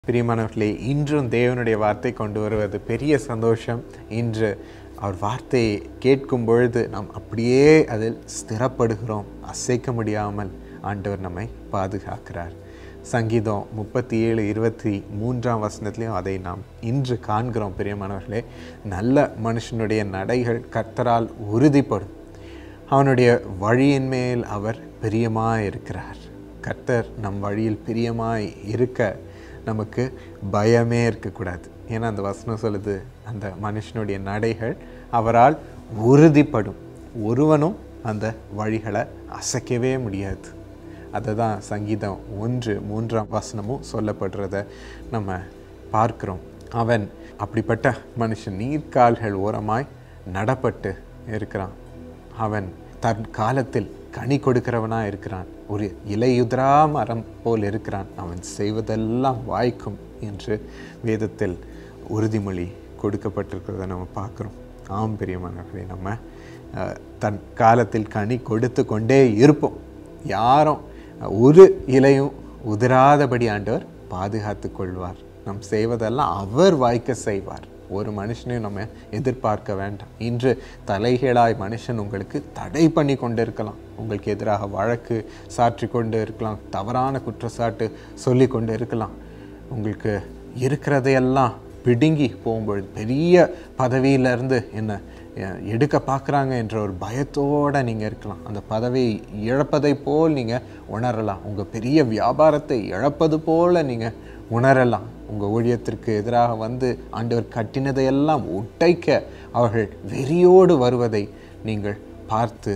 பிரியமானவர்களே இன்றும் தேவனுடைய வார்த்தை கொண்டு வருவது பெரிய சந்தோஷம் இன்று அவர் வார்த்தையை கேட்கும் பொழுது நாம் அப்படியே அதில் ஸ்திரப்படுகிறோம் அசைக்க முடியாமல் ஆண்டவர் நம்மை பாதுகாக்கிறார் சங்கீதம் முப்பத்தி ஏழு இருபத்தி மூன்றாம் வசனத்திலையும் அதை நாம் இன்று காண்கிறோம் பிரியமானவர்களே நல்ல மனுஷனுடைய நடைகள் கர்த்தரால் உறுதிப்படும் அவனுடைய வழியின் மேல் அவர் பிரியமாய் இருக்கிறார் கர்த்தர் நம் வழியில் பிரியமாய் இருக்க நமக்கு பயமே இருக்கக்கூடாது ஏன்னா அந்த வசனம் சொல்லுது அந்த மனுஷனுடைய நடைகள் அவரால் உறுதிப்படும் ஒருவனும் அந்த வழிகளை அசைக்கவே முடியாது அதை தான் சங்கீதம் ஒன்று மூன்றாம் வசனமும் சொல்லப்படுறத நம்ம பார்க்கிறோம் அவன் அப்படிப்பட்ட மனுஷன் நீர்க்கால்கள் ஓரமாய் நடப்பட்டு இருக்கிறான் அவன் தன் காலத்தில் கனி கொடுக்கிறவனாக இருக்கிறான் ஒரு இலையுதிரா மரம் போல் இருக்கிறான் அவன் செய்வதெல்லாம் வாய்க்கும் என்று வேதத்தில் உறுதிமொழி கொடுக்கப்பட்டிருக்கிறத நம்ம பார்க்குறோம் ஆம் பெரியமானவர்களே நம்ம அஹ், தன் காலத்தில் கனி கொடுத்து கொண்டே இருப்போம் யாரும் ஒரு இலையும் உதிராதபடி ஆண்டவர் பாதுகாத்து கொள்வார் நம் செய்வதெல்லாம் அவர் வாய்க்க செய்வார் ஒரு மனுஷனையும் நம்ம எதிர்பார்க்க வேண்டாம் இன்று தலைகீழாய் மனுஷன் உங்களுக்கு தடை பண்ணி கொண்டு இருக்கலாம் உங்களுக்கு எதிராக வழக்கு சாற்றி கொண்டு இருக்கலாம் தவறான குற்றச்சாட்டு சொல்லி கொண்டு இருக்கலாம் உங்களுக்கு இருக்கிறதையெல்லாம் பிடுங்கி போகும்பொழுது பெரிய பதவியிலேருந்து என்ன அஹ், எடுக்க பார்க்குறாங்க என்ற ஒரு பயத்தோடு நீங்கள் இருக்கலாம் அந்த பதவியை இழப்பதை போல் நீங்கள் உணரலாம் உங்கள் பெரிய வியாபாரத்தை இழப்பது போல் நீங்கள் உணரலாம் உங்கள் ஊழியத்திற்கு எதிராக வந்து ஆண்டவர் கட்டினதையெல்லாம் உடைக்க அவர்கள் வெறியோடு வருவதை நீங்கள் பார்த்து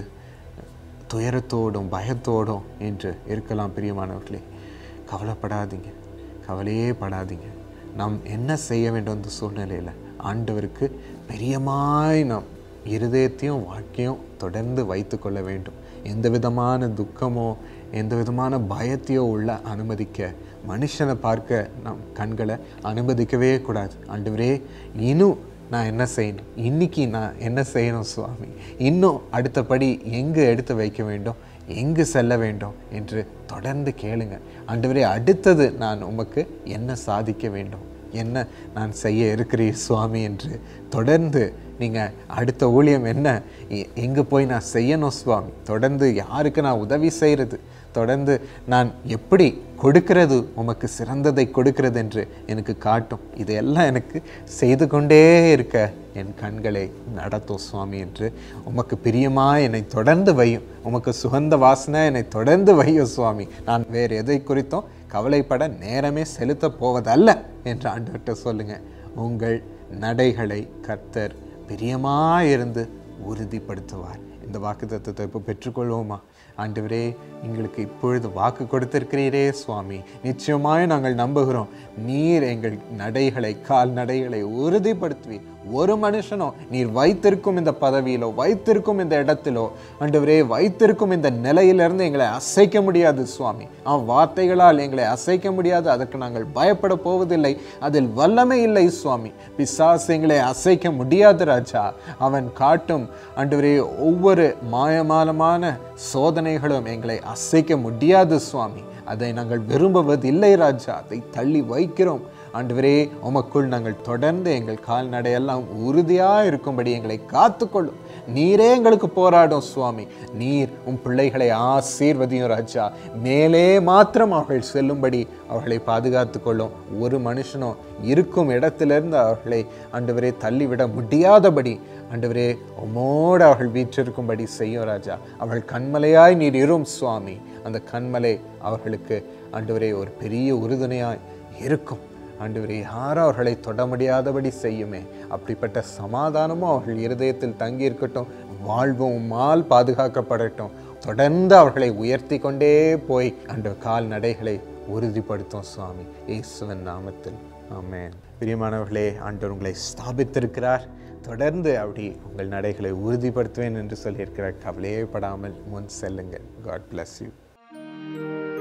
துயரத்தோடும் பயத்தோடும் என்று இருக்கலாம் பிரியமானவர்களே கவலைப்படாதீங்க கவலையே படாதீங்க நாம் என்ன செய்ய வேண்டும் இந்த சூழ்நிலையில் ஆண்டவருக்கு பெரியமாய் நாம் இருதயத்தையும் வாழ்க்கையும் தொடர்ந்து வைத்து கொள்ள வேண்டும் எந்த விதமான துக்கமோ எந்த விதமான பயத்தையோ உள்ள அனுமதிக்க மனுஷனை பார்க்க நம் கண்களை அனுமதிக்கவே கூடாது ஆண்டவரே இன்னும் நான் என்ன செய்யணும் இன்னைக்கு நான் என்ன செய்யணும் சுவாமி இன்னும் அடுத்தபடி எங்கு எடுத்து வைக்க வேண்டும் எங்கு செல்ல வேண்டும் என்று தொடர்ந்து கேளுங்க ஆண்டவரே அடுத்தது நான் உமக்கு என்ன சாதிக்க வேண்டும் என்ன நான் செய்ய இருக்கிறீர் சுவாமி என்று தொடர்ந்து நீங்கள் அடுத்த ஊழியம் என்ன எ- எங்கே போய் நான் செய்யணும் சுவாமி தொடர்ந்து யாருக்கு நான் உதவி செய்கிறது தொடர்ந்து நான் எப்படி கொடுக்கிறது உமக்கு சிறந்ததை கொடுக்கிறது என்று எனக்கு காட்டும் இதையெல்லாம் எனக்கு செய்து கொண்டே இருக்க என் கண்களை நடத்தும் சுவாமி என்று உமக்கு பிரியமா என்னை தொடர்ந்து வையும் உமக்கு சுகந்த வாசனை என்னை தொடர்ந்து வையும் சுவாமி நான் வேறு எதை குறித்தும் கவலைப்பட நேரமே செலுத்த போவதல்ல என்று ஆண்டவர்கிட்ட சொல்லுங்க உங்கள் நடைகளை கர்த்தர் பிரியமாயிருந்து உறுதிப்படுத்துவார் இந்த வாக்கு தத்துவத்தை இப்போ பெற்றுக்கொள்வோமா ஆண்டவரே எங்களுக்கு இப்பொழுது வாக்கு கொடுத்திருக்கிறீரே சுவாமி நிச்சயமாய் நாங்கள் நம்புகிறோம் நீர் எங்கள் நடைகளை கால் நடைகளை உறுதிப்படுத்துவீர் ஒரு மனுஷனோ நீர் வைத்திருக்கும் இந்த பதவியிலோ வைத்திருக்கும் இந்த இடத்திலோ ஆண்டவரே வைத்திருக்கும் இந்த நிலையிலிருந்து எங்களை அசைக்க முடியாது சுவாமி ஆ வார்த்தைகளால் எங்களை அசைக்க முடியாது அதற்கு நாங்கள் பயப்பட போவதில்லை அதில் வல்லமை இல்லை சுவாமி பிசாசு எங்களை அசைக்க முடியாது ராஜா அவன் காட்டும் ஆண்டவரே ஒவ்வொரு மாயமாலமான சோதனைகளும் எங்களை அசைக்க முடியாது சுவாமி அதை நாங்கள் விரும்புவதில்லை ராஜா அதை தள்ளி வைக்கிறோம் ஆண்டவரே உமக்குள் நாங்கள் தொடர்ந்து எங்கள் கால்நடையெல்லாம் உறுதியாக இருக்கும்படி எங்களை காத்துக்கொள்ளும் நீரே எங்களுக்கு போராடும் சுவாமி நீர் உன் பிள்ளைகளை ஆசீர்வதியும் ராஜா மேலே மாத்திரம் அவர்கள் செல்லும்படி அவர்களை பாதுகாத்து கொள்ளும் ஒரு மனுஷனும் இருக்கும் இடத்திலிருந்து அவர்களை ஆண்டவரே தள்ளிவிட முடியாதபடி ஆண்டவரே உமோடு அவர்கள் வீற்றிருக்கும்படி செய்யும் ராஜா அவர்கள் கண்மலையாய் நீர் இரும் சுவாமி அந்த கண்மலை அவர்களுக்கு ஆண்டவரே ஒரு பெரிய உறுதுணையாய் இருக்கும் ஆண்டவரே யாரும் அவர்களை தொட முடியாதபடி செய்யுமே அப்படிப்பட்ட சமாதானமும் அவர்கள் இருதயத்தில் தங்கி இருக்கட்டும் வாழ்வும் மால் பாதுகாக்கப்படட்டும் தொடர்ந்து அவர்களை உயர்த்தி கொண்டே போய் அந்த கால் நடைகளை உறுதிப்படுத்தும் சுவாமி இயேசுவின் நாமத்தில் ஆமென் பிரியமானவர்களே ஆண்டவர் உங்களை ஸ்தாபித்திருக்கிறார் தொடர்ந்து அப்படி உங்கள் நடைகளை உறுதிப்படுத்துவேன் என்று சொல்லியிருக்கிறார் கவலையே படாமல் முன் செல்லுங்கள் காட் bless யூ